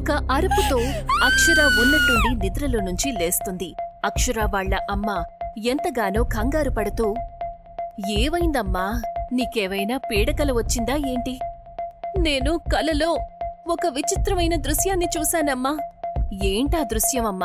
ఒక అరుపుతో అక్షర ఉన్నట్టుండి నిద్రలో నుంచి లేస్తుంది అక్షర వాళ్ళ అమ్మ ఎంతగానో కంగారు పడుతూ ఏవైందమ్మా నీకేవైనా పీడకల వచ్చిందా ఏంటి నేను కలలో ఒక విచిత్రమైన దృశ్యాన్ని చూశానమ్మా ఏంటా దృశ్యమమ్మా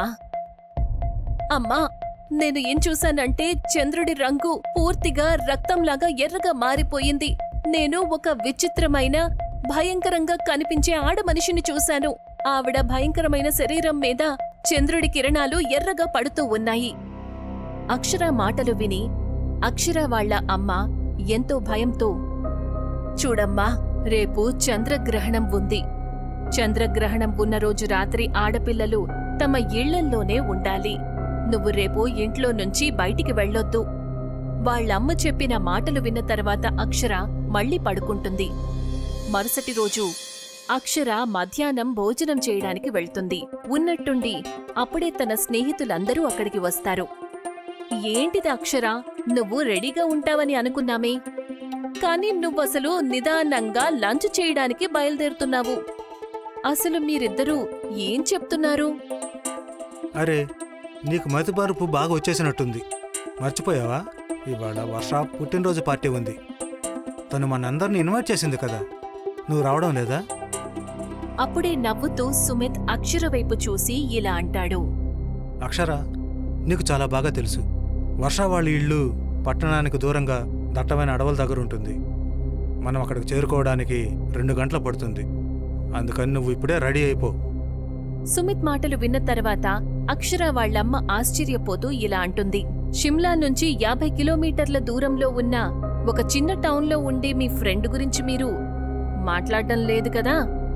అమ్మా నేను ఏం చూశానంటే చంద్రుడి రంగు పూర్తిగా రక్తంలాగా ఎర్రగా మారిపోయింది నేను ఒక విచిత్రమైన భయంకరంగా కనిపించే ఆడ మనిషిని చూశాను ఆవిడ భయంకరమైన శరీరం మీద చంద్రుడి కిరణాలు ఎర్రగా పడుతూ ఉన్నాయి అక్షర మాటలు విని అక్షర వాళ్ళ అమ్మ ఎంతో భయంతో చూడమ్మా రేపు చంద్రగ్రహణం ఉంది చంద్రగ్రహణం ఉన్న రోజు రాత్రి ఆడపిల్లలు తమ ఇళ్లల్లోనే ఉండాలి నువ్వు రేపు ఇంట్లో నుంచి బయటికి వెళ్ళొద్దు వాళ్ళమ్మ చెప్పిన మాటలు విన్న తర్వాత అక్షర మళ్ళీ పడుకుంటుంది మరుసటి రోజు అక్షర మధ్యాహ్నం భోజనం చేయడానికి వెళ్తుంది ఉన్నట్టుండి అప్పుడే తన స్నేహితులందరూ అక్కడికి వస్తారు ఏంటిది అక్షర నువ్వు రెడీగా ఉంటావని అనుకున్నామే కానీ నువ్వసలు నిదానంగా లంచ్ చేయడానికి బయలుదేరుతున్నావు అసలు మీరిద్దరూ ఏం చెప్తున్నారు అరే నీకు మతిపరుపు బాగా వచ్చేసినట్టుంది మర్చిపోయావా ఇవాళ వర్ష పుట్టినరోజు పార్టీ ఉంది తను మనందరిని ఇన్వైట్ చేసింది కదా నువ్వు రావడం లేదా అప్పుడే నవ్వుతూ సుమిత్ అక్షర వైపు చూసి ఇలా అంటాడు అక్షర నీకు చాలా బాగా తెలుసు వర్ష వాళ్ళ ఇల్లు పట్టణానికి దూరంగా దట్టమైన అడవుల దగ్గర ఉంటుంది మనం అక్కడికి చేరుకోవడానికి రెండు గంటలు పడుతుంది అందుకని నువ్వు ఇప్పుడే రెడీ అయిపో సుమిత్ మాటలు విన్న తర్వాత అక్షర వాళ్ళమ్మ ఆశ్చర్యపోతూ ఇలా అంటుంది షిమ్లా నుంచి యాభై కిలోమీటర్ల దూరంలో ఉన్న ఒక చిన్న టౌన్లో ఉండే మీ ఫ్రెండ్ గురించి మీరు మాట్లాడడం లేదు కదా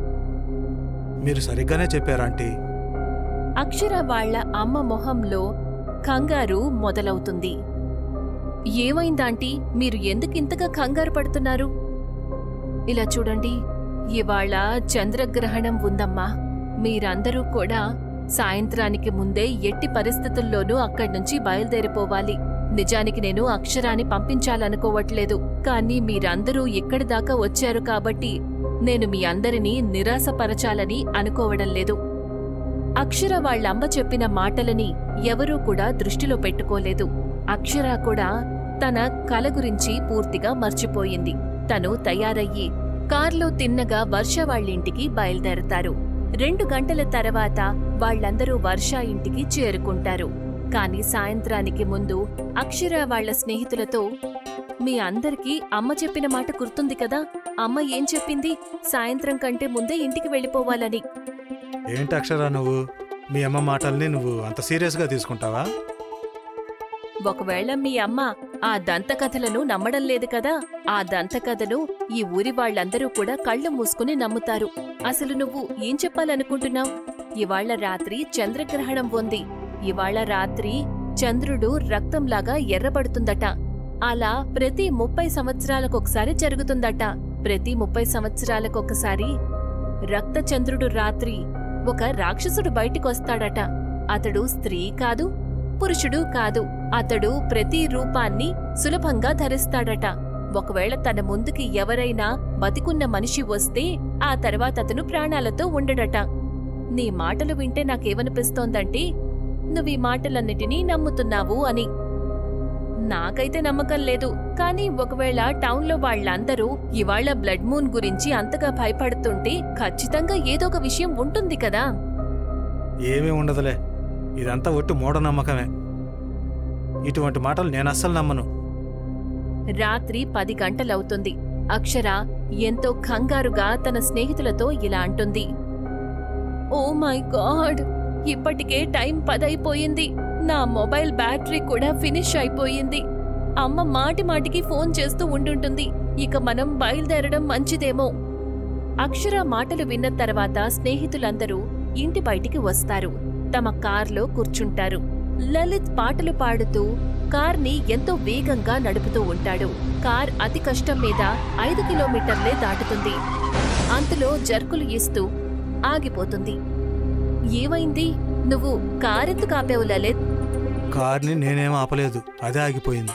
మీరు సరిగ్గానే చెప్పారు ఆంటీ అక్షర వాళ్ళ అమ్మ మొహంలో కంగారు మొదలవుతుంది ఏమైందాంటీ మీరు ఎందుకింతగా కంగారు పడుతున్నారు ఇలా చూడండి ఇవాళ చంద్రగ్రహణం ఉందమ్మా మీరందరూ కూడా సాయంత్రానికి ముందే ఎట్టి పరిస్థితుల్లోనూ అక్కడ్నుంచి బయలుదేరిపోవాలి నిజానికి నేను అక్షరాన్ని పంపించాలనుకోవట్లేదు కానీ మీరందరూ ఇక్కడి దాకా వచ్చారు కాబట్టి నేను మీ అందరినీ నిరాశపరచాలని అనుకోవడం లేదు అక్షర వాళ్ళమ్మ చెప్పిన మాటలని ఎవరూ కూడా దృష్టిలో పెట్టుకోలేదు అక్షర కూడా తన కల గురించి పూర్తిగా మర్చిపోయింది తను తయారయ్యి కార్లో తిన్నగా వర్ష వాళ్ళింటికి బయలుదేరతారు రెండు గంటల తర్వాత వాళ్ళందరూ వర్ష ఇంటికి చేరుకుంటారు కాని సాయంత్రానికి ముందు అక్షర వాళ్ళ స్నేహితులతో మీ అందరికీ అమ్మ చెప్పిన మాట గుర్తుంది కదా అమ్మ ఏం చెప్పింది సాయంత్రం కంటే ముందే ఇంటికి వెళ్ళిపోవాలని ఏంటి అక్షర నువ్వు మీ అమ్మ మాటల్ని నువ్వు అంత సీరియస్గా తీసుకుంటావా ఒకవేళ మీ అమ్మ ఆ దంతకథలను నమ్మడం లేదు కదా ఆ దంతకథలు ఈ ఊరి వాళ్ళందరూ కూడా కళ్ళు మూసుకుని నమ్ముతారు అసలు నువ్వు ఏం చెప్పాలనుకుంటున్నావు ఇవాళ రాత్రి చంద్రగ్రహణం ఉంది ఇవాళ రాత్రి చంద్రుడు రక్తంలాగా ఎర్రబడుతుందట అలా ప్రతి ముప్పై సంవత్సరాలకొకసారి జరుగుతుందట ప్రతి ముప్పై సంవత్సరాలకొకసారి రక్తచంద్రుడు రాత్రి ఒక రాక్షసుడు బయటికొస్తాడట అతడు స్త్రీ కాదు పురుషుడు కాదు అతడు ప్రతి రూపాన్ని సులభంగా ధరిస్తాడట ఒకవేళ తన ముందుకి ఎవరైనా బతికున్న మనిషి వస్తే ఆ తర్వాత అతను ప్రాణాలతో ఉండడట నీ మాటలు వింటే నాకేమనిపిస్తోందంటే నువ్వీ మాటలన్నిటినీ నమ్ముతున్నావు అని నాకైతే నమ్మకం లేదు కానీ ఒకవేళ టౌన్లో వాళ్ళందరూ ఇవాళ బ్లడ్ మూన్ గురించి అంతగా భయపడుతుంటే ఖచ్చితంగా ఏదో ఒక విషయం ఉంటుంది కదా ఏమీ ఉండదులే ఇదంతా ఒట్టు మూఢనమ్మకమే ఇటువంటి మాటలు నేను అస్సలు నమ్మను రాత్రి పది గంటలవుతుంది అక్షర ఎంతో కంగారుగా తన స్నేహితులతో ఇలా అంటుంది ఓ మై గాడ్ ఇప్పటికే టైం పదైపోయింది నా మొబైల్ బ్యాటరీ కూడా ఫినిష్ అయిపోయింది అమ్మ మాటి మాటికి ఫోన్ చేస్తూ ఉండుంటుంది ఇక మనం బయలుదేరడం మంచిదేమో అక్షర మాటలు విన్న తర్వాత స్నేహితులందరూ ఇంటి బయటికి వస్తారు తమ కార్లో కూర్చుంటారు లలిత్ పాటలు పాడుతూ కార్ని ఎంతో వేగంగా నడుపుతూ ఉంటాడు కార్ అతి కష్టం మీద ఐదు కిలోమీటర్లే దాటుతుంది అంతలో జర్కులు ఇస్తూ ఆగిపోతుంది ఏమైంది నువ్వు కారెందుకు ఆపావు లలిత్ కార్ని నేనేం ఆపలేదు అదే ఆగిపోయింది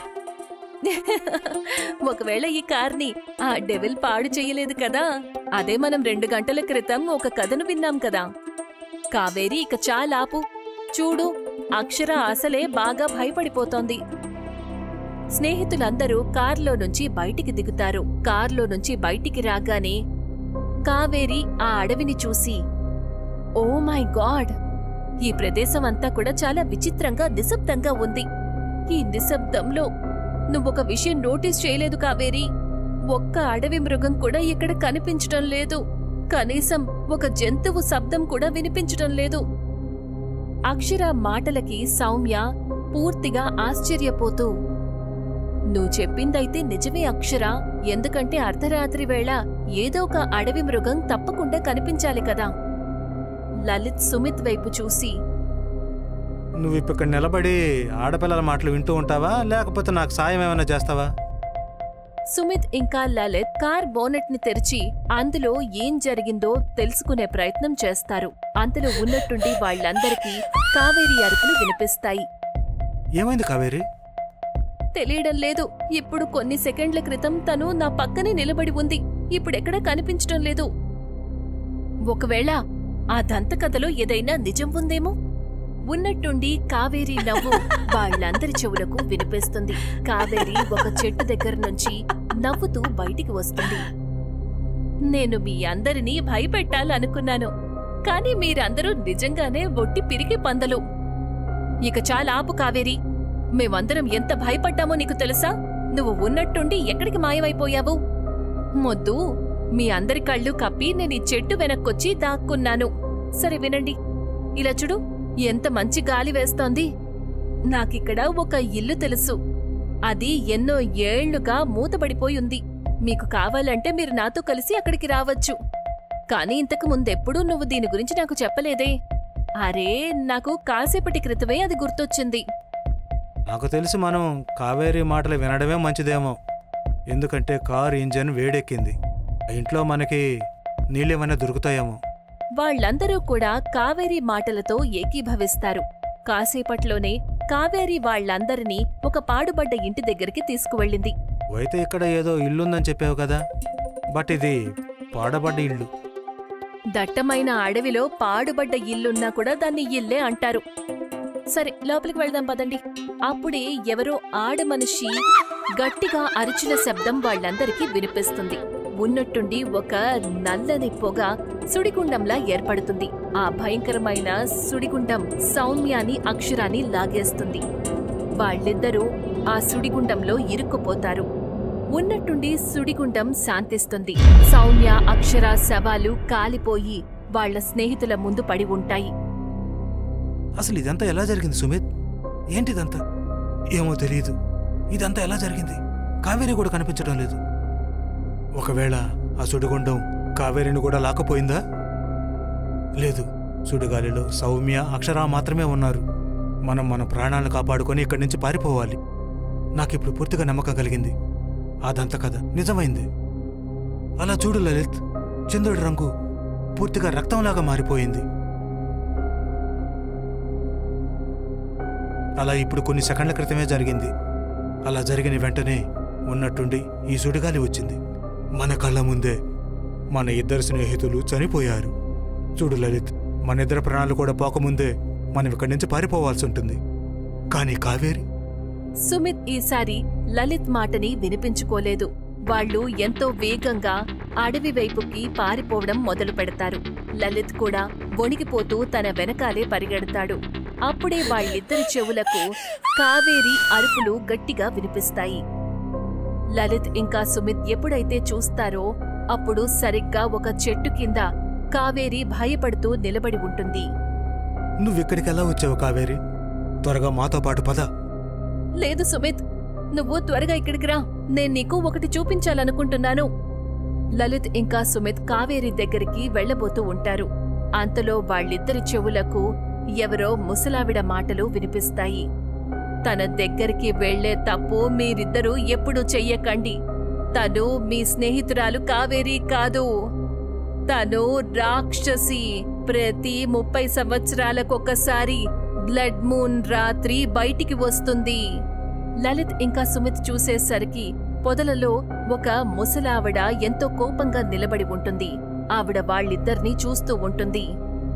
ఒకవేళ ఈ కార్ని ఆ డెవిల్ పాడు చెయ్యలేదు కదా అదే మనం రెండు గంటల క్రితం ఒక కథను విన్నాం కదా కావేరి ఇక చాలాపు చూడు అక్షర అసలే బాగా భయపడిపోతోంది స్నేహితులందరూ కార్లో నుంచి బయటికి దిగుతారు కార్లో నుంచి బయటికి రాగానే కావేరి ఆ అడవిని చూసి ఓ మై గాడ్ ఈ ప్రదేశం అంతా కూడా చాలా విచిత్రంగా నిశ్శబ్దంగా ఉంది ఈ నిశ్శబ్దంలో నువ్వొక విషయం నోటీస్ చేయలేదు కావేరి ఒక్క అడవి మృగం కూడా ఇక్కడ కనిపించటం లేదు కనీసం ఒక జంతువు శబ్దం కూడా వినిపించటం లేదు అక్షర మాటలకి సౌమ్య పూర్తిగా ఆశ్చర్యపోతూ నువ్వు చెప్పిందైతే నిజమే అక్షర ఎందుకంటే అర్ధరాత్రి వేళ ఏదో ఒక అడవి మృగం తప్పకుండా కనిపించాలి కదా లలిత్ సుమిత్ వైపు చూసి నువ్వు ఇప్పుడు ఇక్కడ నిలబడి ఆడపిల్లల మాటలు వింటూ ఉంటావా లేకపోతే నాకు సాయం ఏమైనా చేస్తావా సుమిత్ ఇంకా లలిత్ కార్ బోనెట్ ని తెరిచి అందులో ఏం జరిగిందో తెలుసుకునే ప్రయత్నం చేస్తారు అంతలో ఉన్నట్టుండి వాళ్ళందరికీ కావేరి అరుపులు వినిపిస్తాయి ఏమైంది కావేరి తెలియడం లేదు ఇప్పుడు కొన్ని సెకండ్ల క్రితం తను నా పక్కనే నిలబడి ఉంది ఇప్పుడెక్కడా కనిపించడం లేదు ఒకవేళ ఆ దంతకథలో ఏదైనా నిజం ఉందేమో ఉన్నట్టుండి కావేరి నవ్వు వాళ్ళందరి చెవులకు వినిపిస్తుంది కావేరి ఒక చెట్టు దగ్గర నుంచి నవ్వుతూ బయటికి వస్తుంది నేను మీ అందరినీ భయపెట్టాలనుకున్నాను కానీ మీరందరూ నిజంగానే ఒట్టి పిరికి పందలు ఇక చాలా ఆపు కావేరి మేమందరం ఎంత భయపడ్డామో నీకు తెలుసా నువ్వు ఉన్నట్టుండి ఎక్కడికి మాయమైపోయావు మొద్దు మీ అందరి కళ్ళు కప్పి నేను ఈ చెట్టు వెనక్కొచ్చి దాక్కున్నాను సరే వినండి ఇలా చూడు ఎంత మంచి గాలి వేస్తోంది నాకిక్కడ ఒక ఇల్లు తెలుసు అది ఎన్నో ఏళ్లుగా మూతపడిపోయి ఉంది మీకు కావాలంటే మీరు నాతో కలిసి అక్కడికి రావచ్చు కానీ ఇంతకు ముందెప్పుడూ నువ్వు దీని గురించి నాకు చెప్పలేదే అరే నాకు కాసేపటి క్రితమే అది గుర్తొచ్చింది నాకు తెలిసి మనం కావేరి మాటలు వినడమే మంచిదేమో ఎందుకంటే కారు ఇంజన్ వేడెక్కింది ఆ ఇంట్లో మనకి నీళ్ళేమైనా దొరుకుతాయేమో వాళ్ళందరూ కూడా కావేరి మాటలతో ఏకీభవిస్తారు కాసేపట్లోనే కావేరి వాళ్ళందరినీ ఒక పాడుబడ్డ ఇంటి దగ్గరికి తీసుకువెళ్ళింది అయితే ఇక్కడ ఏదో ఇల్లుందని చెప్పావు కదా బట్ ఇది పాడబడ్డ ఇల్లు దట్టమైన అడవిలో పాడుబడ్డ ఇల్లున్నా కూడా దాన్ని ఇల్లే అంటారు సరే లోపలికి వెళ్దాం పదండి అప్పుడే ఎవరో ఆడమనిషి గట్టిగా అరిచిన శబ్దం వాళ్ళందరికీ వినిపిస్తుంది ఉన్నట్టుండి ఒక నల్లని పొగ సుడిగుండంలా ఏర్పడుతుంది ఆ భయంకరమైన సుడిగుండం సౌమ్యాని అక్షరాన్ని లాగేస్తుంది వాళ్ళిద్దరూ ఆ సుడిగుండంలో ఇరుక్కుపోతారు ఉన్నట్టుండి సుడిగుండం శాంతిస్తుంది సౌమ్య అక్షర శవాలు కాలిపోయి వాళ్ళ స్నేహితుల ముందు పడి ఉంటాయి అసలు ఇదంతా ఎలా జరిగింది సుమిత్ ఏంటిదంతా ఏమో తెలియదు ఇదంతా ఎలా జరిగింది కావేరి కూడా కనిపించడం లేదు ఒకవేళ ఆ సుడిగుండం కావేరిని కూడా లాక్కపోయిందా లేదు సుడిగాలిలో సౌమ్య అక్షర మాత్రమే ఉన్నారు మనం మన ప్రాణాలను కాపాడుకొని ఇక్కడి నుంచి పారిపోవాలి నాకిప్పుడు పూర్తిగా నమ్మకం కలిగింది అదంత కథ నిజమైంది అలా చూడు లలిత్ చంద్రుడి రంగు పూర్తిగా రక్తంలాగా మారిపోయింది అలా ఇప్పుడు కొన్ని సెకండ్ల క్రితమే జరిగింది అలా జరిగిన వెంటనే ఉన్నట్టుండి ఈ సుడిగాలి వచ్చింది మన కళ్ళ ముందే మన ఇద్దరు స్నేహితులు చనిపోయారు చూడు లలిత్ మన ఇద్దరు ప్రాణాలు కూడా పోకముందే మనం ఇక్కడి నుంచి పారిపోవాల్సి ఉంటుంది కానీ కావేరి సుమిత్ ఈసారి లలిత్ మాటని వినిపించుకోలేదు వాళ్ళు ఎంతో వేగంగా అడవి వైపుకి పారిపోవడం మొదలు పెడతారు లలిత్ కూడా వణికిపోతూ తన వెనకాలే పరిగెడతాడు అప్పుడే వాళ్ళిద్దరి చెవులకు కావేరి అరుపులు గట్టిగా వినిపిస్తాయి లలిత్ ఇంకా సుమిత్ ఎప్పుడైతే చూస్తారో అప్పుడు సరిగ్గా ఒక చెట్టు కింద కావేరి భయపడుతూ నిలబడి ఉంటుంది నువ్విక్కడికి ఎలా వచ్చావు కావేరి త్వరగా మాతో పాటు పద లేదు సుమిత్ నువ్వు త్వరగా ఇక్కడికి రా నేను నీకు ఒకటి చూపించాలనుకుంటున్నాను లలిత్ ఇంకా సుమిత్ కావేరి దగ్గరికి వెళ్ళబోతూ ఉంటారు అంతలో వాళ్ళిద్దరి చెవులకు ఎవరో ముసలావిడ మాటలు వినిపిస్తాయి తన దగ్గరికి వెళ్లే తప్పు మీరిద్దరూ ఎప్పుడూ చెయ్యకండి తను మీ స్నేహితురాలు కావేరి కాదు తను రాక్షసి ప్రతి ముప్పై సంవత్సరాలకొకసారి బ్లడ్ మూన్ రాత్రి బయటికి వస్తుంది లలిత్ ఇంకా సుమిత్ చూసేసరికి పొదలలో ఒక ముసలావిడ ఎంతో కోపంగా నిలబడి ఉంటుంది ఆవిడ వాళ్ళిద్దరినీ చూస్తూ ఉంటుంది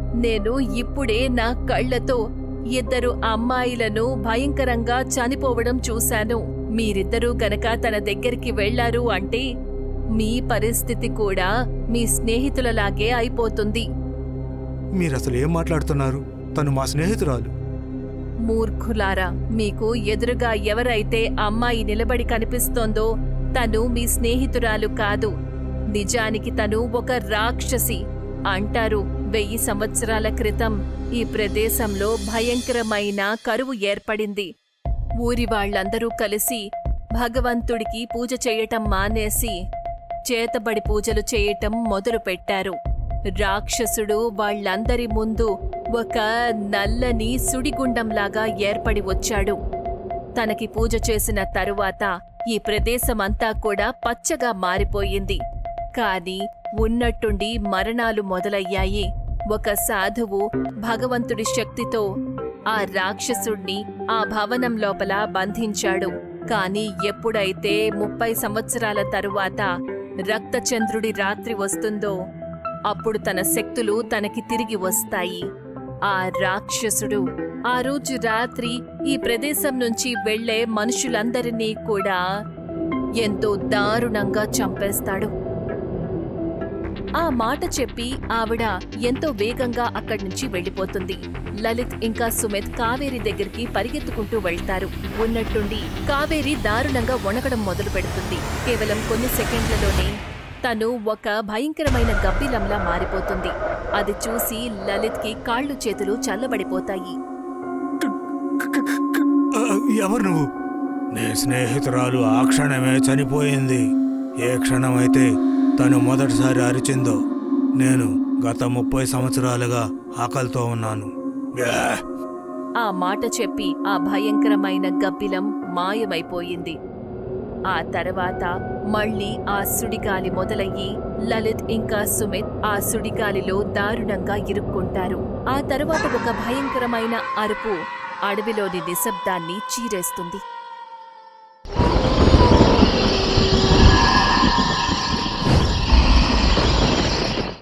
నేను ఇప్పుడే నా కళ్ళతో ఇద్దరు అమ్మాయిలను భయంకరంగా చనిపోవడం చూశాను మీరిద్దరూ గనక తన దగ్గరికి వెళ్లారు అంటే మీ పరిస్థితి కూడా మీ స్నేహితులలాగే అయిపోతుంది మీరు అసలు ఏం మాట్లాడుతున్నారు తను మా స్నేహితురాలు మూర్ఖులారా మీకు ఎదురుగా ఎవరైతే అమ్మాయి నిలబడి కనిపిస్తోందో తను మీ స్నేహితురాలు కాదు నిజానికి తను ఒక రాక్షసి అంటారు వెయ్యి సంవత్సరాల క్రితం ఈ ప్రదేశంలో భయంకరమైన కరువు ఏర్పడింది ఊరి వాళ్ళందరూ కలిసి భగవంతుడికి పూజ చేయటం మానేసి చేతబడి పూజలు చేయటం మొదలుపెట్టారు రాక్షసుడు వాళ్ళందరి ముందు ఒక నల్లని సుడిగుండంలాగా ఏర్పడి వచ్చాడు తనకి పూజ చేసిన తరువాత ఈ ప్రదేశమంతా కూడా పచ్చగా మారిపోయింది కాని ఉన్నట్టుండి మరణాలు మొదలయ్యాయి ఒక సాధువు భగవంతుడి శక్తితో ఆ రాక్షసుణ్ణి ఆ భవనం లోపల బంధించాడు కాని ఎప్పుడైతే ముప్పై సంవత్సరాల తరువాత రక్తచంద్రుడి రాత్రి వస్తుందో అప్పుడు తన శక్తులు తనకి తిరిగి వస్తాయి ఆ రాక్షసుడు ఆ రోజు రాత్రి ఈ ప్రదేశం నుంచి వెళ్లే మనుషులందరినీ కూడా ఎంతో దారుణంగా చంపేస్తాడు ఆ మాట చెప్పి ఆవిడ ఎంతో వేగంగా అక్కడి నుంచి వెళ్లిపోతుంది లలిత్ ఇంకా సుమిత్ కావేరి దగ్గరికి పరిగెత్తుకుంటూ వెళ్తారు ఉన్నట్టుండి కావేరి దారుణంగా వణకడం మొదలు పెడుతుంది కేవలం కొన్ని సెకండ్లలోనే తను ఒక భయంకరమైన గబ్బిలంలా మారిపోతుంది అది చూసి లలిత్కి కాళ్ళు చేతులు చల్లబడిపోతాయి ఆ, ఎవరు నువ్వు నీ స్నేహితురాలు ఆ క్షణమే చనిపోయింది ఏ క్షణమైతే తను మొదటిసారి అరిచిందో నేను గత ముప్పై సంవత్సరాలుగా ఆకలితో ఉన్నాను గ్యా! ఆ మాట చెప్పి ఆ భయంకరమైన గబ్బిలం మాయమైపోయింది ఆ తర్వాత మళ్ళీ ఆ సుడిగాలి మొదలయ్యి లలిత్ ఇంకా సుమిత్ ఆ సుడిగాలిలో దారుణంగా ఇరుక్కుంటారు ఆ తర్వాత ఒక భయంకరమైన అరుపు అడవిలోని నిశ్శబ్దాన్ని చీరేస్తుంది